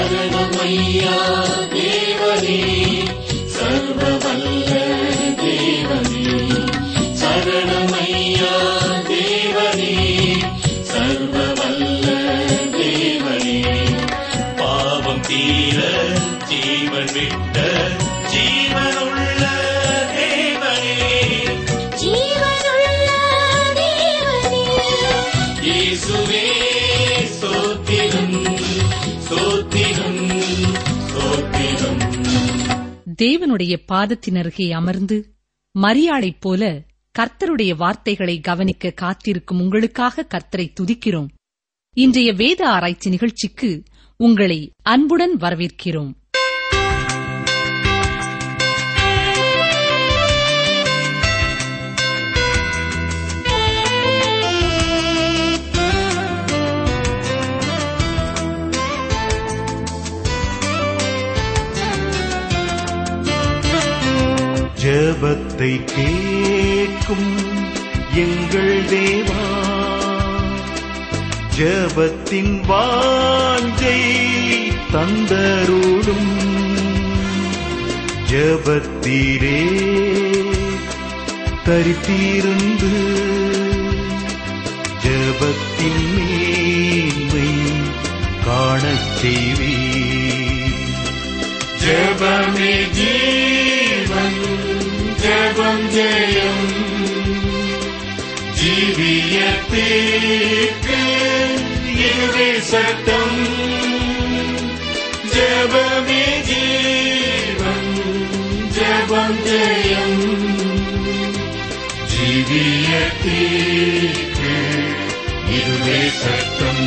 சரணமையா தேவனே சர்வ வல்ல தேவனே சரணமையா தேவனே சர்வ வல்ல தேவனே பாவம் தீர ஜீவன் விட்ட ஜீவனுள்ள தேவனே ஜீவனுள்ள தேவனே இயேசுவே ஸ்தோத்திரம் ஸ்தோத்திரம் ஸ்தோத்திரம் தேவனுடைய பாதத்தினருகே அமர்ந்து மரியாளைப் போல கர்த்தருடைய வார்த்தைகளை கவனிக்க காத்திருக்கும் உங்களுக்காக கர்த்தரை துதிக்கிறோம் இன்றைய வேத ஆராய்ச்சி நிகழ்ச்சிக்கு உங்களை அன்புடன் வரவேற்கிறோம் ஜெபத்தை கேட்கும் எங்கள் தேவா ஜெபத்தின் வாஞ்சை தந்தருடும் ஜெபத்தீரே தரித்திருந்து ஜெபத்தின் மேன்மை காணச் செய்வீர் ஜெபமே ஜீவன் ஜெபம் ஜெயம் ஜீவியத்திற்கு இதுவே சட்டம் ஜெபமே ஜீவன் ஜெபம் ஜெயம் ஜீவியத்திற்கு இதுவே சட்டம்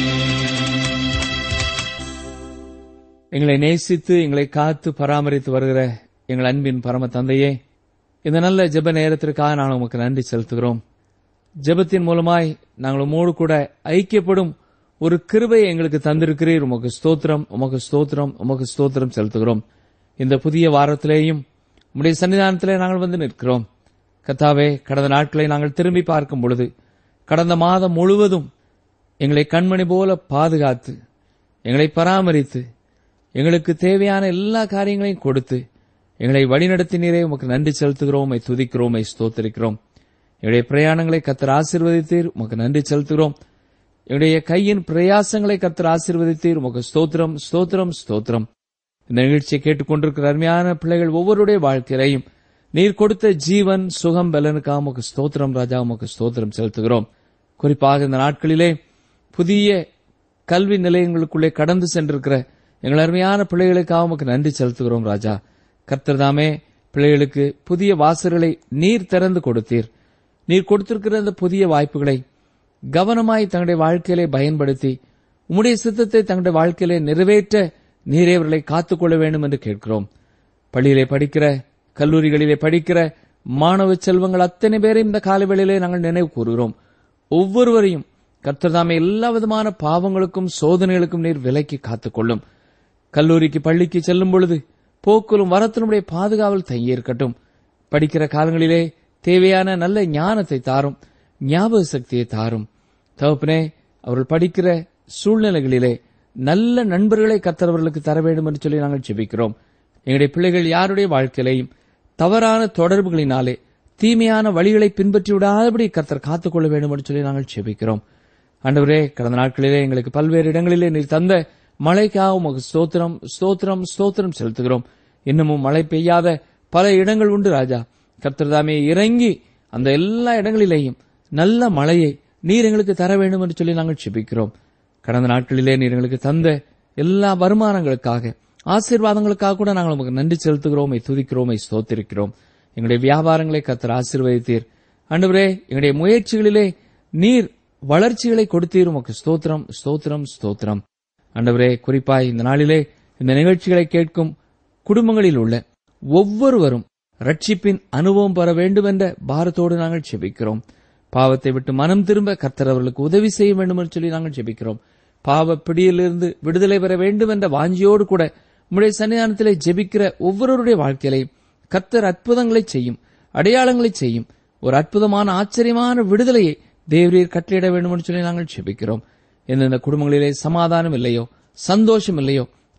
எங்களை நேசித்து எங்களை காத்து பராமரித்து வருகிற எங்கள் அன்பின் பரம தந்தையே இந்த நல்ல ஜெப நேரத்திற்காக நாங்கள் உமக்கு நன்றி செலுத்துகிறோம் ஜெபத்தின் மூலமாய் நாங்கள் உமோடு கூட ஐக்கியப்படும் ஒரு கிருபையை எங்களுக்கு தந்திருக்கிறீர் உமக்கு ஸ்தோத்திரம் உமக்கு ஸ்தோத்திரம் உமக்கு ஸ்தோத்திரம் செலுத்துகிறோம் இந்த புதிய வாரத்திலேயும் உம்முடைய சன்னிதானத்திலே நாங்கள் வந்து நிற்கிறோம் கத்தாவே கடந்த நாட்களை நாங்கள் திரும்பி பார்க்கும் பொழுது கடந்த மாதம் முழுவதும் எங்களை கண்மணி போல பாதுகாத்து எங்களை பராமரித்து எங்களுக்கு தேவையான எல்லா காரியங்களையும் கொடுத்து எங்களை வழிநடத்தினீரே உமக்கு நன்றி செலுத்துகிறோம் உம்மை துதிக்கிறோம் உம்மை ஸ்தோத்திரிக்கிறோம் எங்களுடைய பிரயாணங்களை கத்தர் ஆசீர்வதித்தீர் உமக்கு நன்றி செலுத்துகிறோம் எங்களுடைய கையின் பிரயாசங்களை கத்தர் ஆசீர்வதித்தீர் உமக்கு ஸ்தோத்திரம் ஸ்தோத்திரம் ஸ்தோத்திரம் இந்த நிகழ்ச்சியை கேட்டுக்கொண்டிருக்கிற அருமையான பிள்ளைகள் ஒவ்வொருடைய வாழ்க்கையிலையும் நீர் கொடுத்த ஜீவன் சுகம் பலனுக்காக உமக்கு ஸ்தோத்திரம் ராஜா உமக்கு ஸ்தோத்திரம் செலுத்துகிறோம் குறிப்பாக இந்த நாட்களிலே புதிய கல்வி நிலையங்களுக்குள்ளே கடந்து சென்றிருக்கிற எங்கள் அருமையான பிள்ளைகளுக்காக உமக்கு நன்றி செலுத்துகிறோம் ராஜா கர்த்தர் தாமே பிள்ளைகளுக்கு புதிய வாசல்களை நீர் திறந்து கொடுத்தீர் நீர் கொடுத்திருக்கிற அந்த புதிய வாய்ப்புகளை கவனமாய் தங்களுடைய வாழ்க்கையிலே பயன்படுத்தி உம்முடைய சித்தத்தை தங்களுடைய வாழ்க்கையிலே நிறைவேற்ற நீரே அவர்களை காத்துக்கொள்ள வேண்டும் என்று கேட்கிறோம் பள்ளியிலே படிக்கிற கல்லூரிகளிலே படிக்கிற மாணவ செல்வங்கள் அத்தனை பேரையும் இந்த காலவேளையிலே நாங்கள் நினைவு கூறுகிறோம் ஒவ்வொருவரையும் கர்த்தர்தாமே எல்லா விதமான பாவங்களுக்கும் சோதனைகளுக்கும் நீர் விலக்கி காத்துக்கொள்ளும் கல்லூரிக்கு பள்ளிக்கு செல்லும் பொழுது போக்கிலும் வரத்தினுடைய பாதுகாவல் தங்கியிருக்கட்டும் படிக்கிற காலங்களிலே தேவையான நல்ல ஞானத்தை தாரும் ஞாபக சக்தியை தாரும் தகப்பனே அவர்கள் படிக்கிற சூழ்நிலைகளிலே நல்ல நண்பர்களை கத்தரவர்களுக்கு தர வேண்டும் என்று சொல்லி நாங்கள் ஜெபிக்கிறோம் எங்களுடைய பிள்ளைகள் யாருடைய வாழ்க்கையிலையும் தவறான தொடர்புகளினாலே தீமையான வழிகளை பின்பற்றி விடாதபடி கர்த்தர் காத்துக்கொள்ள வேண்டும் என்று சொல்லி நாங்கள் ஜெபிக்கிறோம் ஆண்டவரே கடந்த நாட்களிலே எங்களுக்கு பல்வேறு இடங்களிலே நீர் தந்த மழைக்காக உமக்கு ஸ்தோத்திரம் ஸ்தோத்திரம் ஸ்தோத்திரம் செலுத்துகிறோம் இன்னமும் மழை பெய்யாத பல இடங்கள் உண்டு ராஜா கர்த்தர் தாமே இறங்கி அந்த எல்லா இடங்களிலேயும் நல்ல மழையை நீர் எங்களுக்கு தர வேண்டும் என்று சொல்லி நாங்கள் ஜெபிக்கிறோம் கடந்த நாட்களிலே நீர் எங்களுக்கு தந்த எல்லா வருமானங்களுக்காக ஆசீர்வாதங்களுக்காக கூட நாங்கள் உமக்கு நன்றி செலுத்துகிறோம் உம்மை துதிக்கிறோம் உம்மை ஸ்தோத்திரிக்கிறோம் எங்களுடைய வியாபாரங்களை கத்தர் ஆசீர்வதித்தீர் ஆண்டவரே எங்களுடைய முயற்சிகளிலே நீர் வளர்ச்சிகளை கொடுத்தீர் உமக்கு ஸ்தோத்திரம் ஸ்தோத்திரம் ஸ்தோத்திரம் ஆண்டவரே குறிப்பாய் இந்த நாளிலே இந்த நிகழ்ச்சிகளை கேட்கும் குடும்பங்களில் உள்ள ஒவ்வொருவரும் ரட்சிப்பின் அனுபவம் பெற வேண்டும் என்ற பாரத்தோடு நாங்கள் ஜெபிக்கிறோம் பாவத்தை விட்டு மனம் திரும்ப கர்த்தர் அவர்களுக்கு உதவி செய்ய வேண்டும் என்று சொல்லி நாங்கள் ஜெபிக்கிறோம் பாவ பிடியிலிருந்து விடுதலை பெற வேண்டும் என்ற வாஞ்சியோடு கூட உம்முடைய சன்னிதானத்திலே ஜெபிக்கிற ஒவ்வொருவருடைய வாழ்க்கையிலையும் கர்த்தர் அற்புதங்களை செய்யும் அடையாளங்களை செய்யும் ஒரு அற்புதமான ஆச்சரியமான விடுதலையை தேவரீர் கட்டளையிட வேண்டும் என்று சொல்லி நாங்கள் ஜெபிக்கிறோம் எந்தெந்த குடும்பங்களிலே சமாதானம் இல்லையோ சந்தோஷம் இல்லையோ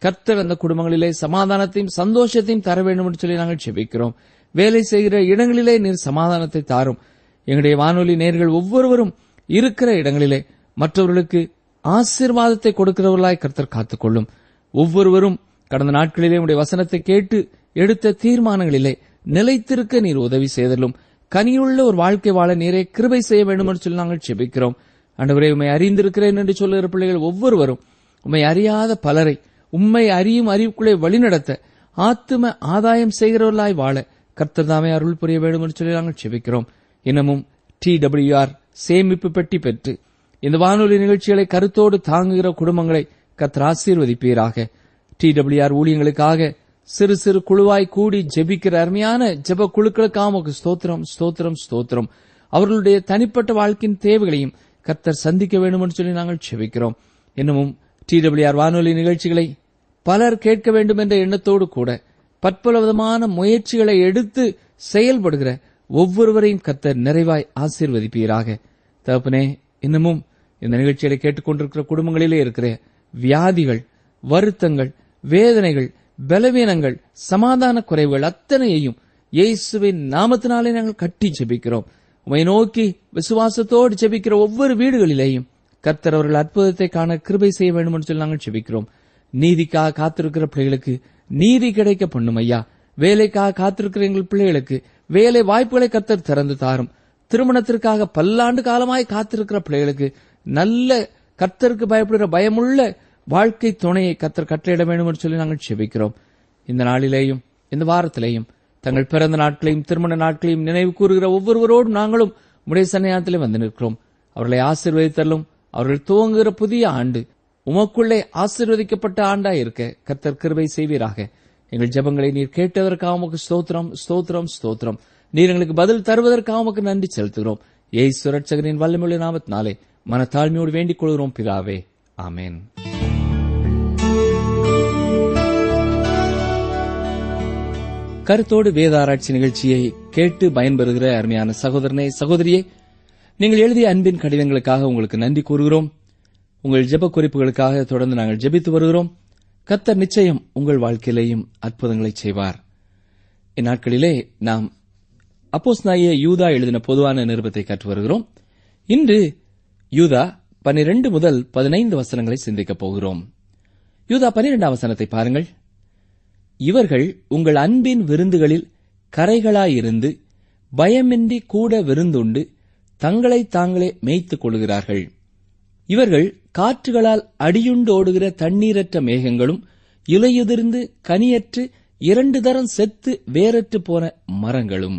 கர்த்தர் அந்த குடும்பங்களிலே சமாதானத்தையும் சந்தோஷத்தையும் தர வேண்டும் என்று சொல்லி நாங்கள் செபிக்கிறோம் வேலை செய்கிற இடங்களிலே நீர் சமாதானத்தை தாரும் எங்களுடைய வானொலி நேர்கள் ஒவ்வொருவரும் இருக்கிற இடங்களிலே மற்றவர்களுக்கு ஆசீர்வாதத்தை கொடுக்கிறவர்களாய் கர்த்தர் காத்துக்கொள்ளும் ஒவ்வொருவரும் கடந்த நாட்களிலே உடைய வசனத்தை கேட்டு எடுத்த தீர்மானங்களிலே நிலைத்திருக்க நீர் உதவி செய்தலும் கனியுள்ள ஒரு வாழ்க்கை வாழ நீரே கிருபை செய்ய வேண்டும் என்று சொல்லி நாங்கள் செபிக்கிறோம் ஆண்டவரே உண்மை அறிந்திருக்கிறேன் என்று சொல்லுகிற பிள்ளைகள் ஒவ்வொருவரும் உண்மை அறியாத பலரை உண்மை அறியும் அறிவுக்குள்ளே வழிநடத்த ஆத்தும ஆதாயம் செய்கிறவர்களாய் வாழ கர்த்தர் தாமே அருள் புரிய வேண்டும் என்று சொல்லி நாங்கள் செபிக்கிறோம் இன்னமும் டி டபிள்யூஆர் சேமிப்பு பெட்டி பெற்று இந்த வானொலி நிகழ்ச்சிகளை கருத்தோடு தாங்குகிற குடும்பங்களை கர்த்தர் ஆசீர்வதிப்பீராக டி டபிள்யூஆர் ஊழியங்களுக்காக சிறு சிறு குழுவாய் கூடி ஜெபிக்கிற அருமையான ஜெப குழுக்களுக்காக உமக்கு ஸ்தோத்திரம் ஸ்தோத்திரம் ஸ்தோத்திரம் அவர்களுடைய தனிப்பட்ட வாழ்க்கையின் தேவைகளையும் கர்த்தர் சந்திக்க வேண்டும் என்று சொல்லி நாங்கள் செபிக்கிறோம் இன்னமும் டி டபிள்யூஆர் வானொலி நிகழ்ச்சிகளை பலர் கேட்க வேண்டும் என்ற எண்ணத்தோடு கூட பற்பல விதமான முயற்சிகளை எடுத்து செயல்படுகிற ஒவ்வொருவரையும் கர்த்தர் நிறைவாய் ஆசீர்வதிப்பீராக தகப்பனே இன்னமும் இந்த நிகழ்ச்சிகளை கேட்டுக்கொண்டிருக்கிற குடும்பங்களிலே இருக்கிற வியாதிகள் வருத்தங்கள் வேதனைகள் பலவீனங்கள் சமாதான குறைவுகள் அத்தனையையும் இயேசுவின் நாமத்தினாலே நாங்கள் கட்டி ஜெபிக்கிறோம் உமை நோக்கி விசுவாசத்தோடு ஜெபிக்கிற ஒவ்வொரு வீடுகளிலேயும் கர்த்தர் அவர்கள் அற்புதத்தை காண கிருபை செய்ய வேண்டும் என்று சொல்லி நாங்கள் ஜெபிக்கிறோம் நீதிக்காக காத்திருக்கிற பிள்ளைகளுக்கு நீதி கிடைக்க பண்ணும் ஐயா வேலைக்காக காத்திருக்கிற எங்கள் பிள்ளைகளுக்கு வேலை வாய்ப்புகளை கர்த்தர் திறந்து தாரும் திருமணத்திற்காக பல்லாண்டு காலமாய் காத்திருக்கிற பிள்ளைகளுக்கு நல்ல கர்த்தருக்கு பயப்படுகிற பயமுள்ள வாழ்க்கை துணையை கர்த்தர் கட்டளையிட வேண்டும் என்று சொல்லி நாங்கள் செபிக்கிறோம் இந்த நாளிலேயும் இந்த வாரத்திலேயும் தங்கள் பிறந்த நாட்களையும் திருமண நாட்களையும் நினைவு கூறுகிற ஒவ்வொருவரோடும் நாங்களும் உடைய சன்னியானத்திலே வந்து நிற்கிறோம் அவர்களை ஆசீர்வதித்தலும் அவர்கள் துவங்குகிற புதிய ஆண்டு உமக்குள்ளே ஆசீர்வதிக்கப்பட்ட ஆண்டா இருக்க கர்த்தர் கிருபை செய்வீராக எங்கள் ஜெபங்களை நீர் கேட்டதற்காக உமக்கு ஸ்தோத்திரம் ஸ்தோத்திரம் ஸ்தோத்திரம் நீர் எங்களுக்கு பதில் தருவதற்காக உமக்கு நன்றி செலுத்துகிறோம் ஏய் சுரட்சகரின் வல்லமுள்ள நாமத்தினாலே மனத்தாழ்மையோடு வேண்டிக் கொள்கிறோம் பிதாவே ஆமென் கருத்தோடு வேத ஆராய்ச்சி நிகழ்ச்சியை கேட்டு பயன்பெறுகிற அருமையான சகோதரனே சகோதரியே நீங்கள் எழுதிய அன்பின் கடிதங்களுக்காக உங்களுக்கு நன்றி கூறுகிறோம் உங்கள் ஜெப குறிப்புகளுக்காக தொடர்ந்து நாங்கள் ஜெபித்து வருகிறோம் கர்த்தர் நிச்சயம் உங்கள் வாழ்க்கையிலேயும் அற்புதங்களை செய்வார் இந்நாட்களிலே நாம் அப்போஸ் நாய யூதா எழுதின பொதுவான நிருபத்தை கற்று வருகிறோம் இன்று யூதா பனிரெண்டு முதல் பதினைந்து வசனங்களை சிந்திக்கப் போகிறோம் யூதா பனிரெண்டாம் வசனத்தை பாருங்கள் இவர்கள் உங்கள் அன்பின் விருந்துகளில் கரைகளாயிருந்து பயமின்றி கூட விருந்துண்டு தங்களை தாங்களே மேய்த்துக் கொள்கிறார்கள் இவர்கள் காற்றுகளால் அடியுண்டோடுகிற தண்ணீரற்ற மேகங்களும் இலையுதிர்ந்து கனியற்று இரண்டு தரம் செத்து வேறற்று போன மரங்களும்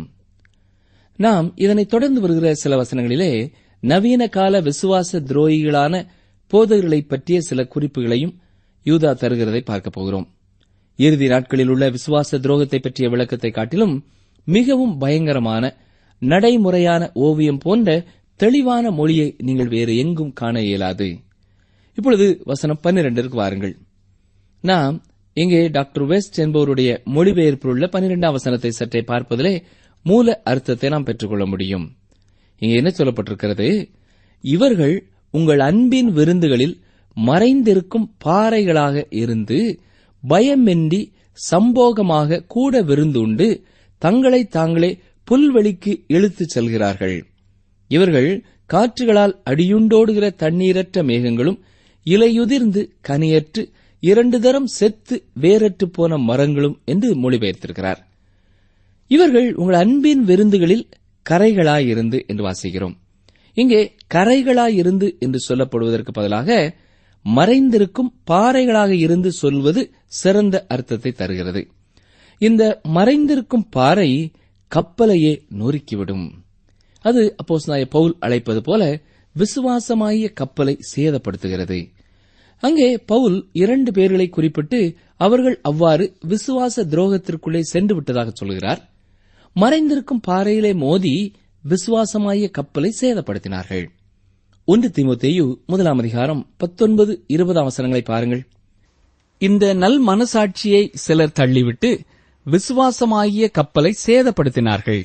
நாம் இதனை தொடர்ந்து வருகிற சில வசனங்களிலே நவீன கால விசுவாச துரோகிகளான போதகர்களைப் பற்றிய சில குறிப்புகளையும் யூதா தருகிறதை பார்க்கப் போகிறோம் இறுதி நாட்களில் உள்ள விசுவாச துரோகத்தை பற்றிய விளக்கத்தை காட்டிலும் மிகவும் பயங்கரமான நடைமுறையான ஓவியம் போன்ற தெளிவான மொழியை நீங்கள் வேறு எங்கும் காண இயலாது இப்பொழுது வசனம் பன்னிரண்டிற்கு வாருங்கள் நாம் இங்கே டாக்டர் வெஸ்ட் என்பவருடைய மொழிபெயர்ப்பில் உள்ள பன்னிரெண்டாம் வசனத்தை சற்றே பார்ப்பதிலே மூல அர்த்தத்தை நாம் பெற்றுக்கொள்ள முடியும் இங்கே என்ன சொல்லப்பட்டிருக்கிறது இவர்கள் உங்கள் அன்பின் விருந்துகளில் மறைந்திருக்கும் பாறைகளாக இருந்து பயமின்றி சம்போகமாக கூட விருந்துண்டு தங்களை தாங்களே புல்வெளிக்கு இழுத்துச் செல்கிறார்கள் இவர்கள் காற்றுகளால் அடியுண்டோடுகிற தண்ணீரற்ற மேகங்களும் இலையுதிர்ந்து கனியற்று இரண்டு தரம் செத்து வேறற்று போன மரங்களும் என்று மொழிபெயர்த்திருக்கிறார் இவர்கள் உங்கள் அன்பின் விருந்துகளில் கரைகளாயிருந்து என்று வாசிக்கிறோம் இங்கே கரைகளாயிருந்து என்று சொல்லப்படுவதற்கு பதிலாக மறைந்திருக்கும் பாறைகளாக இருந்து சொல்வது சிறந்த அர்த்தத்தை தருகிறது இந்த மறைந்திருக்கும் பாறை கப்பலையே நொறுக்கிவிடும் அது அப்போஸ் பவுல் அழைப்பது போல விசுவாசமாகிய கப்பலை சேதப்படுத்துகிறது அங்கே பவுல் இரண்டு பேர்களை குறிப்பிட்டு அவர்கள் அவ்வாறு விசுவாச துரோகத்திற்குள்ளே சென்று விட்டதாக சொல்கிறார் மறைந்திருக்கும் பாறையிலே மோதி விசுவாசமாகிய கப்பலை சேதப்படுத்தினார்கள் ஒன்று தீமோத்தேயு முதலாம் அதிகாரம் பத்தொன்பது இருபதாம் வசனங்களை பாருங்கள் இந்த நல் மனசாட்சியை சிலர் தள்ளிவிட்டு விசுவாசமாகிய கப்பலை சேதப்படுத்தினார்கள்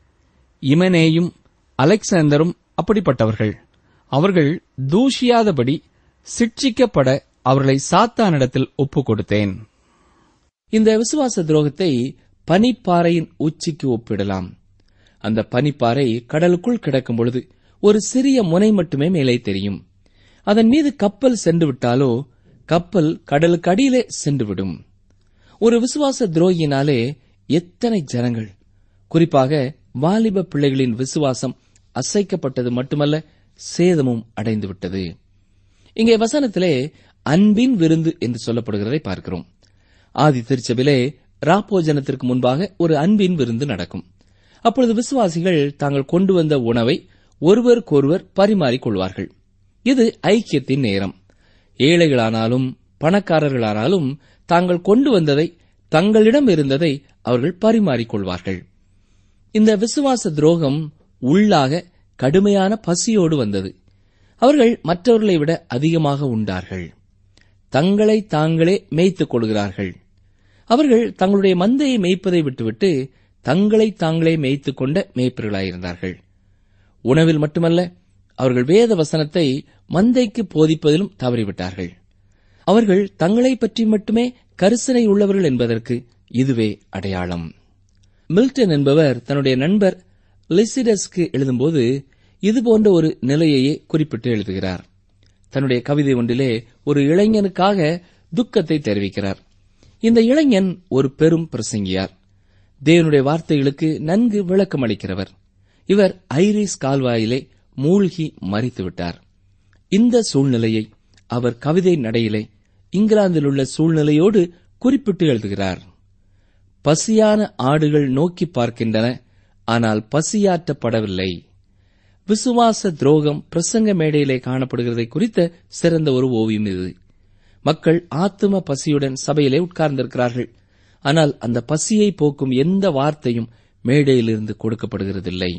இமனேயும் அலெக்சாந்தரும் அப்படிப்பட்டவர்கள் அவர்கள் தூஷியாதபடி சிட்சிக்கப்பட அவர்களை சாத்தானிடத்தில் ஒப்புக் கொடுத்தேன் இந்த விசுவாச துரோகத்தை பனிப்பாறையின் உச்சிக்கு ஒப்பிடலாம் அந்த பனிப்பாறை கடலுக்குள் கிடக்கும் பொழுது ஒரு சிறிய முனை மட்டுமே மேலே தெரியும் அதன் மீது கப்பல் சென்று விட்டாலோ கப்பல் கடலுக்கு அடியிலே சென்றுவிடும் ஒரு விசுவாச துரோகியினாலே எத்தனை ஜனங்கள் குறிப்பாக வாலிப பிள்ளைகளின் விசுவாசம் அசைக்கப்பட்டது மட்டுமல்ல சேதமும் அடைந்துவிட்டது இங்கே வசனத்திலே அன்பின் விருந்து என்று சொல்லப்படுகிறதை பார்க்கிறோம் ஆதி திருச்சபிலே ராப்போஜனத்திற்கு முன்பாக ஒரு அன்பின் விருந்து நடக்கும் அப்பொழுது விசுவாசிகள் தாங்கள் கொண்டு வந்த உணவை ஒருவருக்கொருவர் பரிமாறிக் கொள்வார்கள் இது ஐக்கியத்தின் நேரம் ஏழைகளானாலும் பணக்காரர்களானாலும் தாங்கள் கொண்டு வந்ததை தங்களிடம் இருந்ததை அவர்கள் பரிமாறிக் கொள்வார்கள் இந்த விசுவாச துரோகம் உள்ளாக கடுமையான பசியோடு வந்தது அவர்கள் மற்றவர்களை விட அதிகமாக உண்டார்கள் தங்களை தாங்களே மேய்த்துக் கொள்கிறார்கள் அவர்கள் தங்களுடைய மந்தையை மேய்ப்பதை விட்டுவிட்டு தங்களை தாங்களே மேய்த்துக் கொண்ட மேய்ப்பர்களாயிருந்தார்கள் உணவில் மட்டுமல்ல அவர்கள் வேத வசனத்தை மந்தைக்கு போதிப்பதிலும் தவறிவிட்டார்கள் அவர்கள் தங்களை பற்றி மட்டுமே கரிசனை உள்ளவர்கள் என்பதற்கு இதுவே அடையாளம் மில்டன் என்பவர் தன்னுடைய நண்பர் லிசிடஸ்க்கு எழுதும்போது இதுபோன்ற ஒரு நிலையையே குறிப்பிட்டு எழுதுகிறார் தன்னுடைய கவிதை ஒன்றிலே ஒரு இளைஞனுக்காக துக்கத்தை தெரிவிக்கிறார் இந்த இளைஞன் ஒரு பெரும் பிரசங்கியார் தேவனுடைய வார்த்தைகளுக்கு நன்கு விளக்கம் அளிக்கிறவர் இவர் ஐரிஸ் கால்வாயிலே மூழ்கி மறித்துவிட்டார் இந்த சூழ்நிலையை அவர் கவிதை நடையிலே இங்கிலாந்தில் உள்ள சூழ்நிலையோடு குறிப்பிட்டு எழுதுகிறார் பசியான ஆடுகள் நோக்கி பார்க்கின்றன ஆனால் பசியாற்றப்படவில்லை விசுவாச துரோகம் பிரசங்க மேடையிலே காணப்படுகிறதை குறித்த சிறந்த ஒரு ஓவியம் இது மக்கள் ஆத்தும பசியுடன் சபையிலே உட்கார்ந்திருக்கிறார்கள் ஆனால் அந்த பசியை போக்கும் எந்த வார்த்தையும் மேடையிலிருந்து கொடுக்கப்படுகிறதில்லை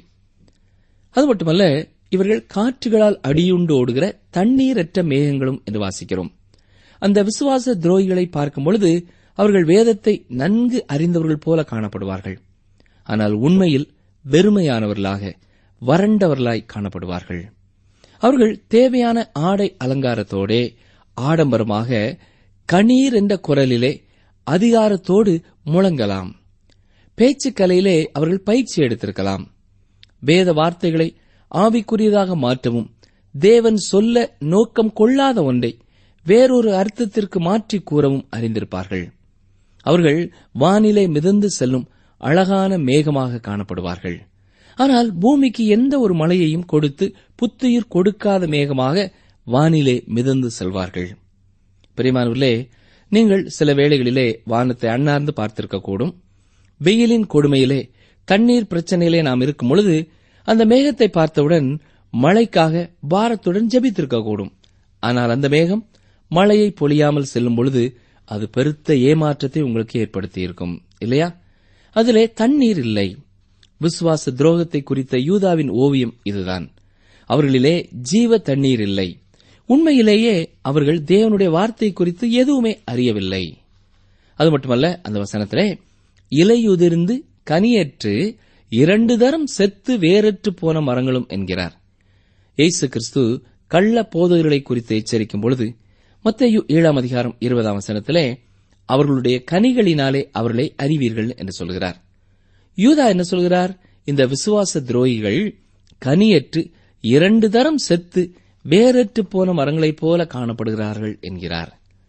அது மட்டுமல்ல இவர்கள் காற்றுகளால் அடியுண்டு ஓடுகிற தண்ணீரற்ற மேகங்களும் என்று வாசிக்கிறோம் அந்த விசுவாச துரோகிகளை பார்க்கும் பொழுது அவர்கள் வேதத்தை நன்கு அறிந்தவர்கள் போல காணப்படுவார்கள் ஆனால் உண்மையில் வெறுமையானவர்களாக வறண்டவர்களாய் காணப்படுவார்கள் அவர்கள் தேவையான ஆடை அலங்காரத்தோடே ஆடம்பரமாக கணீர் என்ற குரலிலே அதிகாரத்தோடு முழங்கலாம் பேச்சுக்கலையிலே அவர்கள் பயிற்சி எடுத்திருக்கலாம் வேத வார்த்தைகளை ஆவிக்குரியதாக மாற்றவும் தேவன் சொல்ல நோக்கம் கொள்ளாத ஒன்றை வேறொரு அர்த்தத்திற்கு மாற்றி கூறவும் அறிந்திருப்பார்கள் அவர்கள் வானிலை மிதந்து செல்லும் அழகான மேகமாக காணப்படுவார்கள் ஆனால் பூமிக்கு எந்த ஒரு மழையையும் கொடுத்து புத்துயிர் கொடுக்காத மேகமாக வானிலே மிதந்து செல்வார்கள் பிரிமானவர்களே நீங்கள் சில வேளைகளிலே வானத்தை அண்ணார்ந்து பார்த்திருக்கக்கூடும் வெயிலின் கொடுமையிலே தண்ணீர் பிரச்சனையிலே நாம் இருக்கும் பொழுது அந்த மேகத்தை பார்த்தவுடன் மழைக்காக பாரத்துடன் ஜெபித்திருக்கக்கூடும் ஆனால் அந்த மேகம் மழையை பொழியாமல் செல்லும் பொழுது அது பெருத்த ஏமாற்றத்தை உங்களுக்கு ஏற்படுத்தியிருக்கும் இல்லையா அதிலே தண்ணீர் இல்லை விசுவாச துரோகத்தை குறித்த யூதாவின் ஓவியம் இதுதான் அவர்களிலே ஜீவ தண்ணீர் இல்லை உண்மையிலேயே அவர்கள் தேவனுடைய வார்த்தை குறித்து எதுவுமே அறியவில்லை அது மட்டுமல்ல அந்த வசனத்திலே இலையுதிர்ந்து கனியற்று இரண்டு தரம் செத்து வேறற்று போன மரங்களும் என்கிறார் இயேசு கிறிஸ்து கள்ள போதகர்களை குறித்து எச்சரிக்கும் பொழுது மத்தேயு ஏழாம் அதிகாரம் இருபதாம் வசனத்திலே அவர்களுடைய கனிகளினாலே அவர்களை அறிவீர்கள் என்று சொல்கிறார் யூதா என்ன சொல்கிறார் இந்த விசுவாச துரோகிகள் கனியற்று இரண்டு தரம் செத்து வேறற்று போன மரங்களைப் போல காணப்படுகிறார்கள் என்கிறார்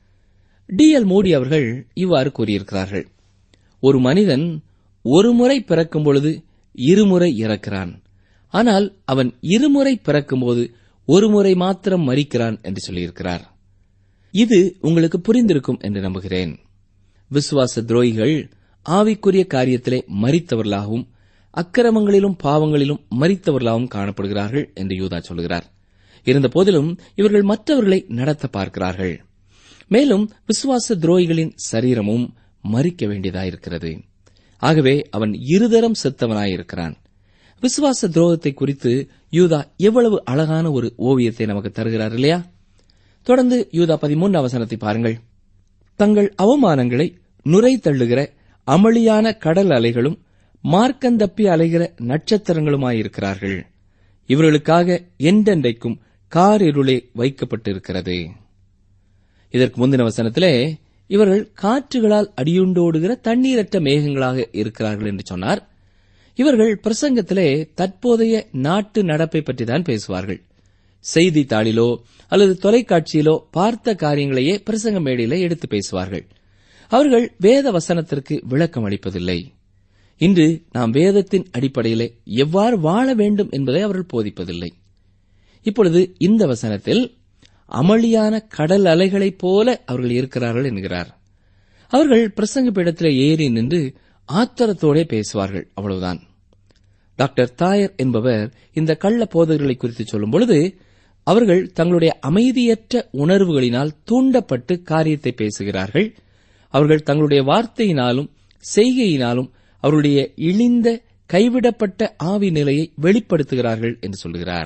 டி எல் மோடி அவர்கள் இவ்வாறு கூறியிருக்கிறார்கள் ஒரு மனிதன் ஒரு முறை பிறக்கும் பொழுது இருமுறை இறக்கிறான் ஆனால் அவன் இருமுறை பிறக்கும்போது ஒரு முறை மாத்திரம் மறிக்கிறான் என்று சொல்லியிருக்கிறார் இது உங்களுக்கு புரிந்திருக்கும் என்று நம்புகிறேன் விசுவாச துரோகிகள் ஆவிக்குரிய காரியத்திலே மறித்தவர்களாகவும் அக்கிரமங்களிலும் பாவங்களிலும் மறித்தவர்களாகவும் காணப்படுகிறார்கள் என்று யூதா சொல்கிறார் இருந்த போதிலும் இவர்கள் மற்றவர்களை நடத்த பார்க்கிறார்கள் மேலும் விசுவாச துரோகிகளின் சரீரமும் மறிக்க வேண்டியதாயிருக்கிறது ஆகவே அவன் இருதரம் செத்தவனாயிருக்கிறான் விசுவாச துரோகத்தை குறித்து யூதா எவ்வளவு அழகான ஒரு ஓவியத்தை நமக்கு தருகிறார் இல்லையா தொடர்ந்து யூதா பதிமூன்று வசனத்தை பாருங்கள் தங்கள் அவமானங்களை நுரை தள்ளுகிற அமளியான கடல் அலைகளும் மார்க்கந்தப்பி அலைகிற நட்சத்திரங்களுமாயிருக்கிறார்கள் இவர்களுக்காக என்றென்றைக்கும் கார் இருளே வைக்கப்பட்டிருக்கிறது இதற்கு முந்தின வசனத்திலே இவர்கள் காற்றுகளால் அடியுண்டோடுகிற தண்ணீரற்ற மேகங்களாக இருக்கிறார்கள் என்று சொன்னார் இவர்கள் பிரசங்கத்திலே தற்போதைய நாட்டு நடப்பை பற்றி தான் பேசுவார்கள் செய்தித்தாளிலோ அல்லது தொலைக்காட்சியிலோ பார்த்த காரியங்களையே பிரசங்க மேடையிலே எடுத்து பேசுவார்கள் அவர்கள் வேத வசனத்திற்கு விளக்கம் அளிப்பதில்லை இன்று நாம் வேதத்தின் அடிப்படையிலே எவ்வாறு வாழ வேண்டும் என்பதை அவர்கள் போதிப்பதில்லை இப்பொழுது இந்த வசனத்தில் அமளியான கடல் அலைகளைப் போல அவர்கள் இருக்கிறார்கள் என்கிறார் அவர்கள் பிரசங்க பீடத்திலே ஏறி நின்று ஆத்திரத்தோடே பேசுவார்கள் அவ்வளவுதான் டாக்டர் தாயர் என்பவர் இந்த கள்ள போதகர்களை குறித்து சொல்லும் பொழுது அவர்கள் தங்களுடைய அமைதியற்ற உணர்வுகளினால் தூண்டப்பட்டு காரியத்தை பேசுகிறார்கள் அவர்கள் தங்களுடைய வார்த்தையினாலும் செய்கையினாலும் அவருடைய இழிந்த கைவிடப்பட்ட ஆவி நிலையை வெளிப்படுத்துகிறார்கள் என்று சொல்கிறார்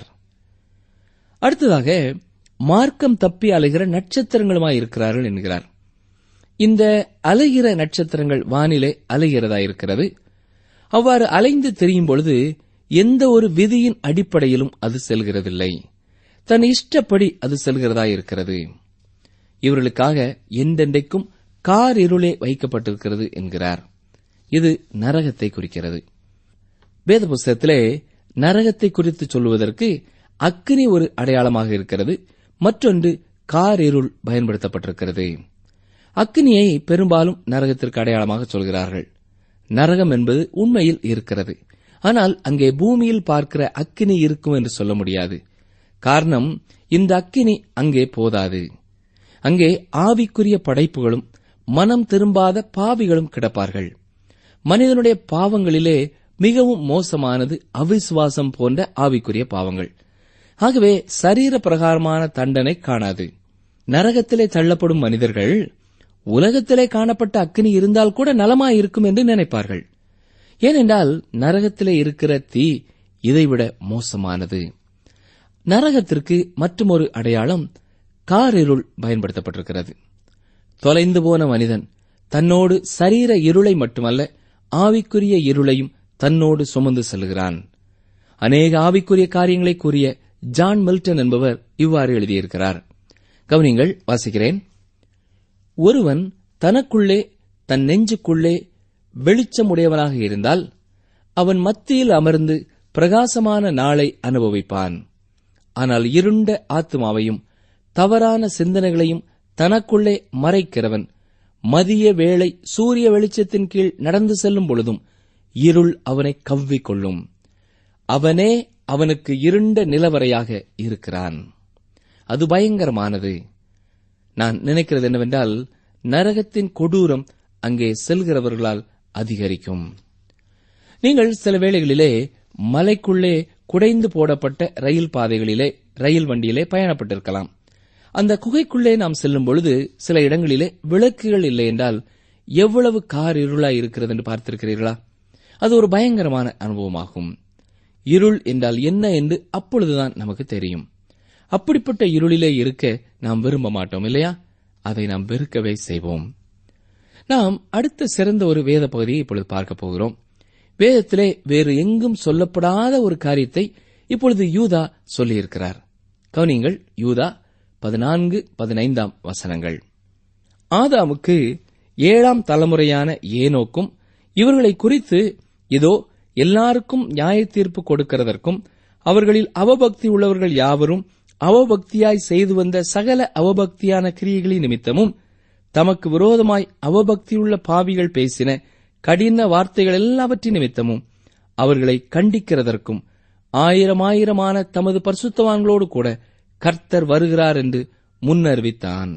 அடுத்ததாக மார்க்கம் தப்பி அலைகிற நட்சத்திரங்களுமாய் இருக்கிறார்கள் என்கிறார் இந்த அலைகிற நட்சத்திரங்கள் வானிலே அலைகிறதா இருக்கிறது அவ்வாறு அலைந்து திரியும் பொழுது எந்த ஒரு விதியின் அடிப்படையிலும் அது செல்கிறதில்லை தன் இஷ்டப்படி அது செல்கிறதா இருக்கிறது இவர்களுக்காக எந்தெண்டைக்கும் கார் இருளே வைக்கப்பட்டிருக்கிறது என்கிறார் இது நரகத்தை குறிக்கிறது வேத புஸ்தகத்திலே நரகத்தை குறித்து சொல்லுவதற்கு அக்கினி ஒரு அடையாளமாக இருக்கிறது மற்றொன்று கார் இருள் பயன்படுத்தப்பட்டிருக்கிறது அக்கினியை பெரும்பாலும் நரகத்திற்கு அடையாளமாக சொல்கிறார்கள் நரகம் என்பது உண்மையில் இருக்கிறது ஆனால் அங்கே பூமியில் பார்க்கிற அக்கினி இருக்கும் என்று சொல்ல முடியாது காரணம் இந்த அக்கினி அங்கே போதாது அங்கே ஆவிக்குரிய படைப்புகளும் மனம் திரும்பாத பாவிகளும் கிடப்பார்கள் மனிதனுடைய பாவங்களிலே மிகவும் மோசமானது அவிசுவாசம் போன்ற ஆவிக்குரிய பாவங்கள் ஆகவே சரீர பிரகாரமான தண்டனை காணாது நரகத்திலே தள்ளப்படும் மனிதர்கள் உலகத்திலே காணப்பட்ட அக்கினி இருந்தால் கூட நலமாயிருக்கும் என்று நினைப்பார்கள் ஏனென்றால் நரகத்திலே இருக்கிற தீ இதைவிட மோசமானது நரகத்திற்கு மற்றுமொரு அடையாளம் காரிருள் பயன்படுத்தப்பட்டிருக்கிறது தொலைந்து போன மனிதன் தன்னோடு சரீர இருளை மட்டுமல்ல ஆவிக்குரிய இருளையும் தன்னோடு சுமந்து செல்கிறான் அநேக ஆவிக்குரிய காரியங்களை கூறிய ஜான் மில்டன் என்பவர் இவ்வாறு எழுதியிருக்கிறார் கவனிங்கள் வாசிக்கிறேன் ஒருவன் தனக்குள்ளே தன் நெஞ்சுக்குள்ளே வெளிச்சமுடையவனாக இருந்தால் அவன் மத்தியில் அமர்ந்து பிரகாசமான நாளை அனுபவிப்பான் ஆனால் இருண்ட ஆத்மாவையும் தவறான சிந்தனைகளையும் தனக்குள்ளே மறைக்கிறவன் மதிய வேளை சூரிய வெளிச்சத்தின் கீழ் நடந்து செல்லும் பொழுதும் இருள் அவனை கவ்விக்கொள்ளும் அவனே அவனுக்கு இருண்ட நிலவரையாக இருக்கிறான் அது பயங்கரமானது நான் நினைக்கிறது என்னவென்றால் நரகத்தின் கொடூரம் அங்கே செல்கிறவர்களால் அதிகரிக்கும் நீங்கள் சில வேளைகளிலே மலைக்குள்ளே குடைந்து போடப்பட்ட ரயில் பாதைகளிலே ரயில் வண்டியிலே பயணப்பட்டிருக்கலாம் அந்த குகைக்குள்ளே நாம் செல்லும் பொழுது சில இடங்களிலே விளக்குகள் இல்லை என்றால் எவ்வளவு கார் இருளாய் இருக்கிறது என்று பார்த்திருக்கிறீர்களா அது ஒரு பயங்கரமான அனுபவமாகும் இருள் என்றால் என்ன என்று அப்பொழுதுதான் நமக்கு தெரியும் அப்படிப்பட்ட இருளிலே இருக்க நாம் விரும்ப மாட்டோம் இல்லையா அதை நாம் வெறுக்கவே செய்வோம் நாம் அடுத்த சிறந்த ஒரு வேத பகுதியை இப்பொழுது பார்க்க போகிறோம் வேதத்திலே வேறு எங்கும் சொல்லப்படாத ஒரு காரியத்தை இப்பொழுது யூதா சொல்லியிருக்கிறார் கவனிங்கள் யூதா பதினான்கு பதினைந்தாம் வசனங்கள் ஆதாமுக்கு ஏழாம் தலைமுறையான ஏனோக்கும் இவர்களை குறித்து இதோ எல்லாருக்கும் நியாய தீர்ப்பு கொடுக்கிறதற்கும் அவர்களில் அவபக்தி உள்ளவர்கள் யாவரும் அவபக்தியாய் செய்து வந்த சகல அவபக்தியான கிரியைகளின் நிமித்தமும் தமக்கு விரோதமாய் அவபக்தியுள்ள பாவிகள் பேசின கடின வார்த்தைகள் எல்லாவற்றின் நிமித்தமும் அவர்களை கண்டிக்கிறதற்கும் ஆயிரம் ஆயிரமான தமது பரிசுத்தவான்களோடு கூட கர்த்தர் வருகிறார் என்று முன்னறிவித்தான்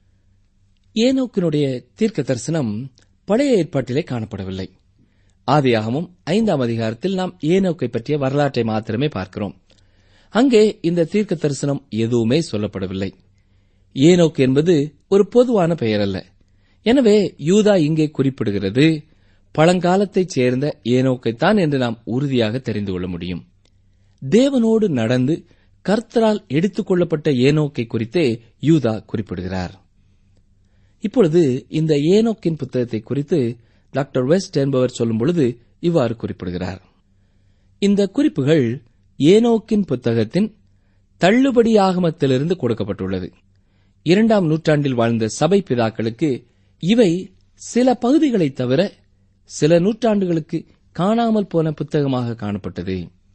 ஏனோக்கினுடைய தீர்க்க தரிசனம் பழைய ஏற்பாட்டிலே காணப்படவில்லை ஆதியாகமும் ஐந்தாம் அதிகாரத்தில் நாம் ஏனோக்கை பற்றிய வரலாற்றை மாத்திரமே பார்க்கிறோம் அங்கே இந்த தீர்க்க தரிசனம் எதுவுமே சொல்லப்படவில்லை ஏனோக் என்பது ஒரு பொதுவான பெயர் அல்ல எனவே யூதா இங்கே குறிப்பிடுகிறது பழங்காலத்தைச் சேர்ந்த ஏனோக்கைத்தான் என்று நாம் உறுதியாக தெரிந்து கொள்ள முடியும் தேவனோடு நடந்து கர்த்தரால் எடுத்துக் கொள்ளப்பட்ட ஏனோக்கை குறித்தே யூதா குறிப்பிடுகிறார் இப்பொழுது இந்த ஏனோக்கின் புத்தகத்தை குறித்து டாக்டர் வெஸ்ட் என்பவர் சொல்லும் பொழுது இவ்வாறு குறிப்பிடுகிறார் இந்த குறிப்புகள் ஏனோக்கின் புத்தகத்தின் தள்ளுபடி ஆகமத்திலிருந்து கொடுக்கப்பட்டுள்ளது இரண்டாம் நூற்றாண்டில் வாழ்ந்த சபை பிதாக்களுக்கு இவை சில பகுதிகளைத் தவிர சில நூற்றாண்டுகளுக்கு காணாமல் போன புத்தகமாக காணப்பட்டது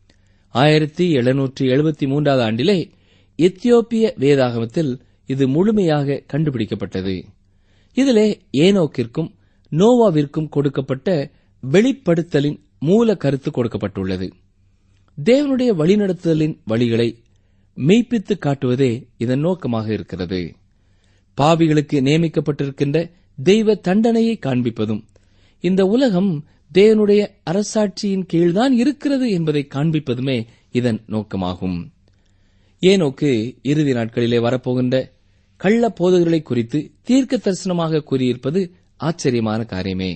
ஆயிரத்தி எழுநூற்றி எழுபத்தி மூன்றாவது ஆண்டிலே எத்தியோப்பிய வேதாகமத்தில் இது முழுமையாக கண்டுபிடிக்கப்பட்டது இதிலே ஏனோக்கிற்கும் நோவாவிற்கும் கொடுக்கப்பட்ட வெளிப்படுத்தலின் மூல கருத்து கொடுக்கப்பட்டுள்ளது தேவனுடைய வழிநடத்துதலின் வழிகளை மெய்ப்பித்து காட்டுவதே இதன் நோக்கமாக இருக்கிறது பாவிகளுக்கு நியமிக்கப்பட்டிருக்கின்ற தெய்வ தண்டனையை காண்பிப்பதும் இந்த உலகம் தேவனுடைய அரசாட்சியின் கீழ்தான் இருக்கிறது என்பதை காண்பிப்பதுமே இதன் நோக்கமாகும் ஏனோக்கு இறுதி நாட்களிலே வரப்போகின்ற கள்ள போதகர்களை குறித்து தீர்க்க தரிசனமாக கூறியிருப்பது ஆச்சரியமான காரியமே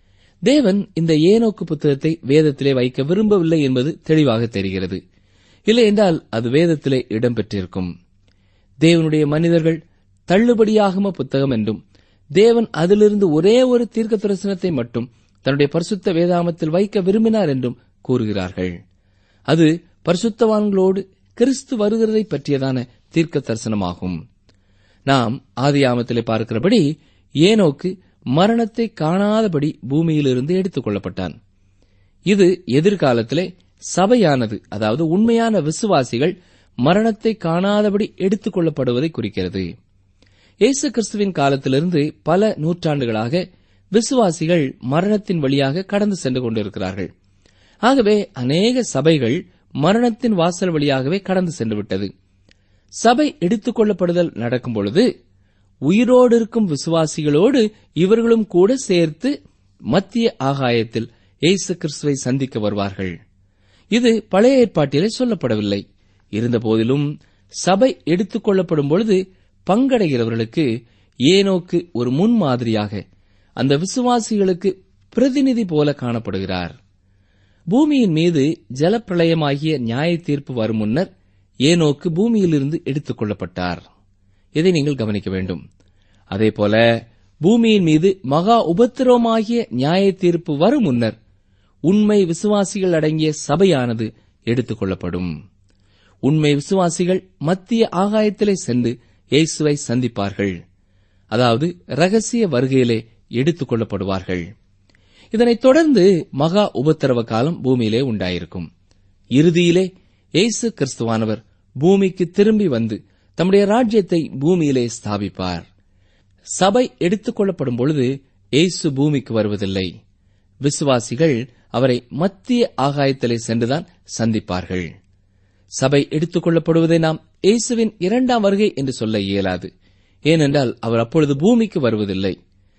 தேவன் இந்த ஏனோக்கு புத்தகத்தை வேதத்திலே வைக்க விரும்பவில்லை என்பது தெளிவாக தெரிகிறது இல்லை என்றால் அது வேதத்திலே இடம்பெற்றிருக்கும் தேவனுடைய மனிதர்கள் தள்ளுபடியாகும புத்தகம் என்றும் தேவன் அதிலிருந்து ஒரே ஒரு தீர்க்க தரிசனத்தை மட்டும் தன்னுடைய பரிசுத்த வேதாமத்தில் வைக்க விரும்பினார் என்றும் கூறுகிறார்கள் அது பரிசுத்தவான்களோடு கிறிஸ்து வருகிறதை பற்றியதான தீர்க்க தரிசனமாகும் நாம் ஆதியாமத்திலே பார்க்கிறபடி ஏனோக்கு மரணத்தை காணாதபடி பூமியிலிருந்து எடுத்துக் கொள்ளப்பட்டான் இது எதிர்காலத்திலே சபையானது அதாவது உண்மையான விசுவாசிகள் மரணத்தை காணாதபடி எடுத்துக் கொள்ளப்படுவதை குறிக்கிறது இயேசு கிறிஸ்துவின் காலத்திலிருந்து பல நூற்றாண்டுகளாக விசுவாசிகள் மரணத்தின் வழியாக கடந்து சென்று கொண்டிருக்கிறார்கள் ஆகவே அநேக சபைகள் மரணத்தின் வாசல் வழியாகவே கடந்து சென்று விட்டது சபை எடுத்துக் கொள்ளப்படுதல் நடக்கும் பொழுது உயிரோடு இருக்கும் விசுவாசிகளோடு இவர்களும் கூட சேர்த்து மத்திய ஆகாயத்தில் இயேசு கிறிஸ்துவை சந்திக்க வருவார்கள் இது பழைய ஏற்பாட்டிலே சொல்லப்படவில்லை இருந்தபோதிலும் சபை எடுத்துக் கொள்ளப்படும் பொழுது பங்கடைகிறவர்களுக்கு ஏனோக்கு ஒரு முன்மாதிரியாக அந்த விசுவாசிகளுக்கு பிரதிநிதி போல காணப்படுகிறார் பூமியின் மீது ஜலப்பிரளயமாகிய நியாய தீர்ப்பு வரும் முன்னர் ஏனோக்கு பூமியிலிருந்து எடுத்துக் கொள்ளப்பட்டார் இதை நீங்கள் கவனிக்க வேண்டும் அதேபோல பூமியின் மீது மகா உபத்திரவமாகிய நியாய தீர்ப்பு வரும் முன்னர் உண்மை விசுவாசிகள் அடங்கிய சபையானது எடுத்துக் கொள்ளப்படும் உண்மை விசுவாசிகள் மத்திய ஆகாயத்திலே சென்று இயேசுவை சந்திப்பார்கள் அதாவது ரகசிய வருகையிலே எடுத்துக் கொள்ளப்படுவார்கள் இதனைத் தொடர்ந்து மகா உபத்திரவ காலம் பூமியிலே உண்டாயிருக்கும் இறுதியிலே இயேசு கிறிஸ்துவானவர் பூமிக்கு திரும்பி வந்து தம்முடைய ராஜ்யத்தை பூமியிலே ஸ்தாபிப்பார் சபை எடுத்துக் கொள்ளப்படும் பொழுது இயேசு பூமிக்கு வருவதில்லை விசுவாசிகள் அவரை மத்திய ஆகாயத்திலே சென்றுதான் சந்திப்பார்கள் சபை எடுத்துக் கொள்ளப்படுவதை நாம் இயேசுவின் இரண்டாம் வருகை என்று சொல்ல இயலாது ஏனென்றால் அவர் அப்பொழுது பூமிக்கு வருவதில்லை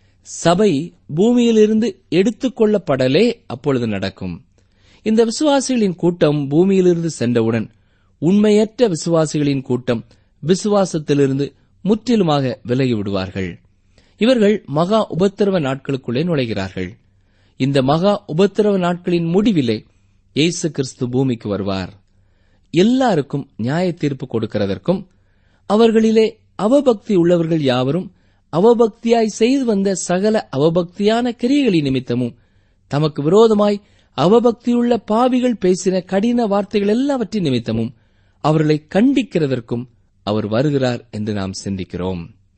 சபை பூமியிலிருந்து எடுத்துக் கொள்ளப்படலே அப்பொழுது நடக்கும் இந்த விசுவாசிகளின் கூட்டம் பூமியிலிருந்து சென்றவுடன் உண்மையற்ற விசுவாசிகளின் கூட்டம் விசுவாசத்திலிருந்து முற்றிலுமாக விலகி விடுவார்கள் இவர்கள் மகா உபத்திரவ நாட்களுக்குள்ளே நுழைகிறார்கள் இந்த மகா உபத்திரவ நாட்களின் முடிவிலே இயேசு கிறிஸ்து பூமிக்கு வருவார் எல்லாருக்கும் நியாய தீர்ப்பு கொடுக்கிறதற்கும் அவர்களிலே அவபக்தி உள்ளவர்கள் யாவரும் அவபக்தியாய் செய்து வந்த சகல அவபக்தியான கிரியைகளின் நிமித்தமும் தமக்கு விரோதமாய் அவபக்தியுள்ள பாவிகள் பேசின கடின வார்த்தைகள் எல்லாவற்றின் நிமித்தமும் அவர்களை கண்டிக்கிறதற்கும் அவர் வருகிறார் என்று நாம் சிந்திக்கிறோம்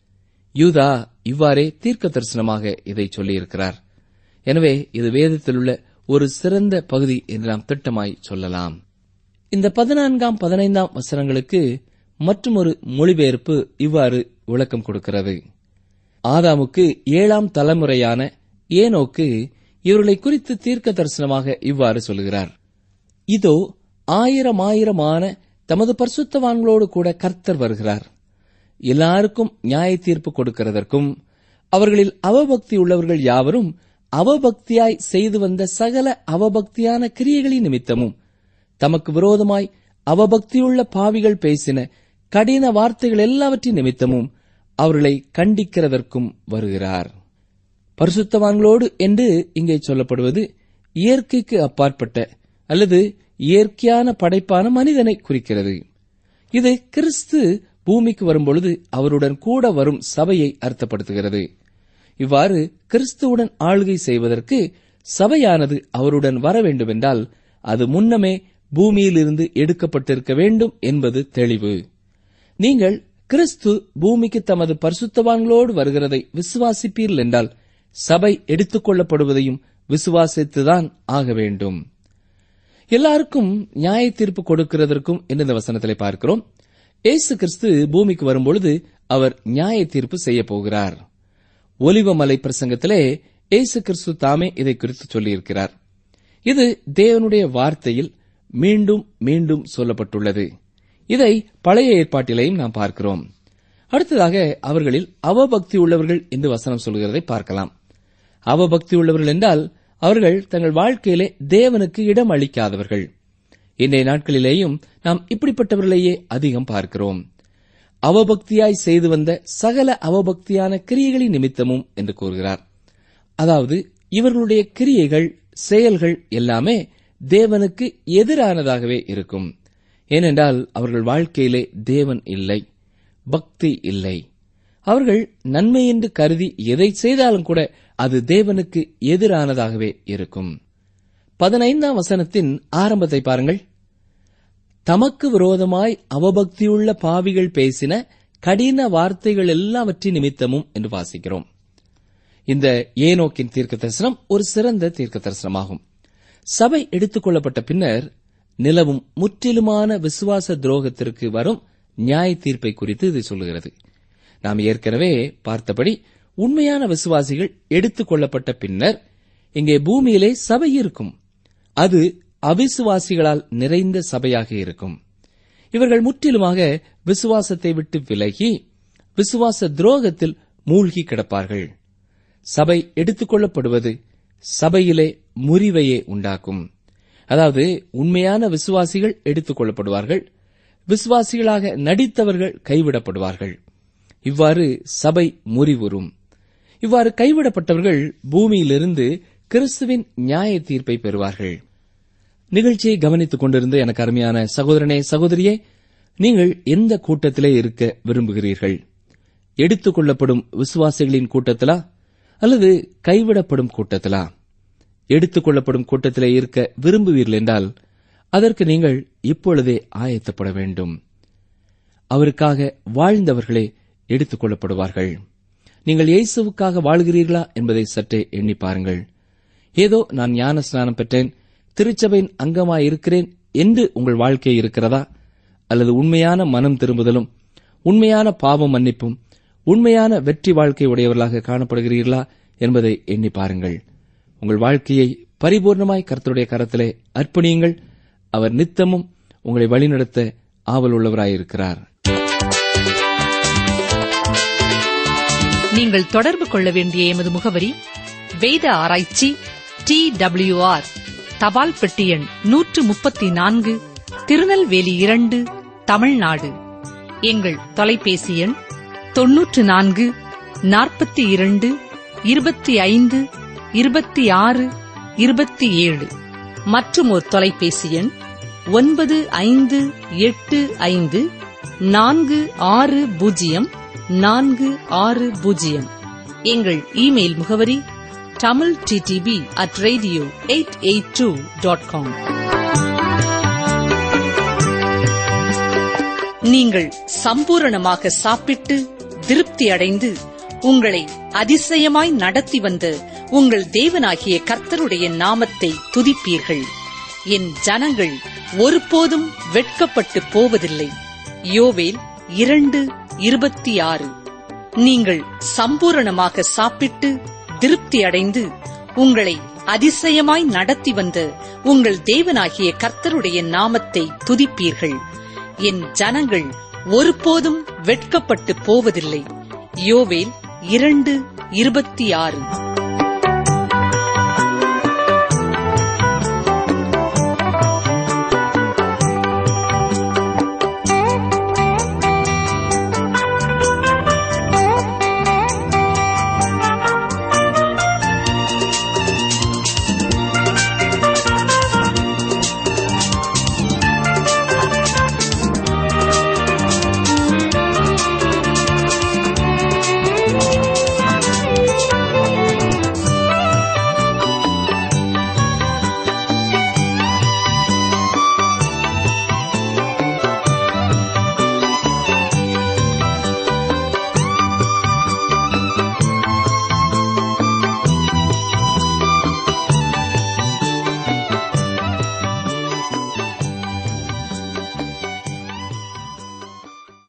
யூதா இவ்வாறே தீர்க்க தரிசனமாக இதை சொல்லியிருக்கிறார் எனவே இது வேதத்தில் உள்ள ஒரு சிறந்த பகுதி என்று நாம் திட்டமாய் சொல்லலாம் இந்த பதினான்காம் பதினைந்தாம் வசனங்களுக்கு மற்றொரு மொழிபெயர்ப்பு இவ்வாறு விளக்கம் கொடுக்கிறது ஆதாமுக்கு ஏழாம் தலைமுறையான ஏனோக்கு இவர்களை குறித்து தீர்க்க தரிசனமாக இவ்வாறு சொல்கிறார் இதோ ஆயிரம் ஆயிரமான தமது பரிசுத்தவான்களோடு கூட கர்த்தர் வருகிறார் எல்லாருக்கும் நியாய தீர்ப்பு கொடுக்கிறதற்கும் அவர்களில் அவபக்தி உள்ளவர்கள் யாவரும் அவபக்தியாய் செய்து வந்த சகல அவபக்தியான கிரியைகளின் நிமித்தமும் தமக்கு விரோதமாய் அவபக்தியுள்ள பாவிகள் பேசின கடின வார்த்தைகள் எல்லாவற்றின் நிமித்தமும் அவர்களை கண்டிக்கிறதற்கும் வருகிறார் பரிசுத்தவான்களோடு என்று இங்கே சொல்லப்படுவது இயற்கைக்கு அப்பாற்பட்ட அல்லது இயற்கையான படைப்பான மனிதனை குறிக்கிறது இது கிறிஸ்து பூமிக்கு வரும்பொழுது அவருடன் கூட வரும் சபையை அர்த்தப்படுத்துகிறது இவ்வாறு கிறிஸ்துவுடன் ஆளுகை செய்வதற்கு சபையானது அவருடன் வர வேண்டுமென்றால் அது முன்னமே பூமியிலிருந்து எடுக்கப்பட்டிருக்க வேண்டும் என்பது தெளிவு நீங்கள் கிறிஸ்து பூமிக்கு தமது பரிசுத்தவான்களோடு வருகிறதை விசுவாசிப்பீர்கள் என்றால் சபை எடுத்துக் கொள்ளப்படுவதையும் விசுவாசித்துதான் ஆக வேண்டும் எல்லாருக்கும் நியாய தீர்ப்பு கொடுக்கிறதற்கும் என்று இந்த வசனத்திலே பார்க்கிறோம் இயேசு கிறிஸ்து பூமிக்கு வரும்பொழுது அவர் நியாய தீர்ப்பு செய்ய போகிறார் ஒலிவமலை பிரசங்கத்திலே இயேசு கிறிஸ்து தாமே இதை குறித்து சொல்லியிருக்கிறார் இது தேவனுடைய வார்த்தையில் மீண்டும் மீண்டும் சொல்லப்பட்டுள்ளது இதை பழைய ஏற்பாட்டிலேயும் நாம் பார்க்கிறோம் அடுத்ததாக அவர்களில் அவபக்தி உள்ளவர்கள் என்று வசனம் சொல்கிறதை பார்க்கலாம் அவபக்தி உள்ளவர்கள் என்றால் அவர்கள் தங்கள் வாழ்க்கையிலே தேவனுக்கு இடம் அளிக்காதவர்கள் இன்றைய நாட்களிலேயும் நாம் இப்படிப்பட்டவர்களையே அதிகம் பார்க்கிறோம் அவபக்தியாய் செய்து வந்த சகல அவபக்தியான கிரியைகளின் நிமித்தமும் என்று கூறுகிறார் அதாவது இவர்களுடைய கிரியைகள் செயல்கள் எல்லாமே தேவனுக்கு எதிரானதாகவே இருக்கும் ஏனென்றால் அவர்கள் வாழ்க்கையிலே தேவன் இல்லை பக்தி இல்லை அவர்கள் நன்மை என்று கருதி எதை செய்தாலும் கூட அது தேவனுக்கு எதிரானதாகவே இருக்கும் பதினைந்தாம் வசனத்தின் ஆரம்பத்தை பாருங்கள் தமக்கு விரோதமாய் அவபக்தியுள்ள பாவிகள் பேசின கடின வார்த்தைகள் எல்லாவற்றின் நிமித்தமும் என்று வாசிக்கிறோம் இந்த ஏனோக்கின் தீர்க்க தரிசனம் ஒரு சிறந்த தீர்க்க தரிசனமாகும் சபை எடுத்துக் கொள்ளப்பட்ட பின்னர் நிலவும் முற்றிலுமான விசுவாச துரோகத்திற்கு வரும் நியாய தீர்ப்பை குறித்து இது சொல்லுகிறது நாம் ஏற்கனவே பார்த்தபடி உண்மையான விசுவாசிகள் எடுத்துக் கொள்ளப்பட்ட பின்னர் இங்கே பூமியிலே சபை இருக்கும் அது அவிசுவாசிகளால் நிறைந்த சபையாக இருக்கும் இவர்கள் முற்றிலுமாக விசுவாசத்தை விட்டு விலகி விசுவாச துரோகத்தில் மூழ்கி கிடப்பார்கள் சபை எடுத்துக் கொள்ளப்படுவது சபையிலே முறிவையே உண்டாக்கும் அதாவது உண்மையான விசுவாசிகள் எடுத்துக் கொள்ளப்படுவார்கள் விசுவாசிகளாக நடித்தவர்கள் கைவிடப்படுவார்கள் இவ்வாறு சபை முறிவுறும் இவ்வாறு கைவிடப்பட்டவர்கள் பூமியிலிருந்து கிறிஸ்துவின் நியாய தீர்ப்பை பெறுவார்கள் நிகழ்ச்சியை கவனித்துக் கொண்டிருந்த எனக்கு அருமையான சகோதரனே சகோதரியே நீங்கள் எந்த கூட்டத்திலே இருக்க விரும்புகிறீர்கள் எடுத்துக் கொள்ளப்படும் விசுவாசிகளின் கூட்டத்திலா அல்லது கைவிடப்படும் கூட்டத்திலா எடுத்துக் கொள்ளப்படும் கூட்டத்திலே இருக்க விரும்புவீர்கள் என்றால் அதற்கு நீங்கள் இப்பொழுதே ஆயத்தப்பட வேண்டும் அவருக்காக வாழ்ந்தவர்களே எடுத்துக் கொள்ளப்படுவார்கள் நீங்கள் இயேசுவுக்காக வாழ்கிறீர்களா என்பதை சற்றே எண்ணி பாருங்கள் ஏதோ நான் ஞான ஸ்நானம் பெற்றேன் திருச்சபையின் அங்கமாயிருக்கிறேன் என்று உங்கள் வாழ்க்கை இருக்கிறதா அல்லது உண்மையான மனம் திரும்புதலும் உண்மையான பாவம் மன்னிப்பும் உண்மையான வெற்றி வாழ்க்கை உடையவர்களாக காணப்படுகிறீர்களா என்பதை எண்ணி பாருங்கள் உங்கள் வாழ்க்கையை பரிபூர்ணமாய் கர்த்தருடைய கரத்திலே அர்ப்பணியுங்கள் அவர் நித்தமும் உங்களை வழிநடத்த ஆவல் உள்ளவராயிருக்கிறார் நீங்கள் தொடர்பு கொள்ள வேண்டிய எமது முகவரி வேத ஆராய்ச்சி டி ஆர் தபால் பெட்டி எண் நூற்று முப்பத்தி நான்கு திருநெல்வேலி இரண்டு தமிழ்நாடு எங்கள் தொலைபேசி எண் தொன்னூற்று நான்கு நாற்பத்தி இரண்டு இருபத்தி ஐந்து இருபத்தி ஆறு இருபத்தி ஏழு மற்றும் ஒரு தொலைபேசி எண் ஒன்பது ஐந்து எட்டு ஐந்து நான்கு ஆறு பூஜ்ஜியம் நான்கு ஆறு பூஜ்ஜியம் எங்கள் இமெயில் முகவரி Tamil DTP at radio eight eight two dot com நீங்கள் சம்பூரணமாக சாப்பிட்டு திருப்தி அடைந்து உங்களை அதிசயமாய் நடத்தி வந்த உங்கள் தேவனாகிய கர்த்தருடைய நாமத்தை துதிப்பீர்கள் என் ஜனங்கள் ஒருபோதும் வெட்கப்பட்டு போவதில்லை யோவேல் இரண்டு இருபத்தி ஆறு நீங்கள் சம்பூரணமாக சாப்பிட்டு திருப்தி அடைந்து உங்களை அதிசயமாய் நடத்தி வந்த உங்கள் தேவனாகிய கர்த்தருடைய நாமத்தை துதிப்பீர்கள் என் ஜனங்கள் ஒருபோதும் வெட்கப்பட்டு போவதில்லை யோவேல் இரண்டு இருபத்தி ஆறு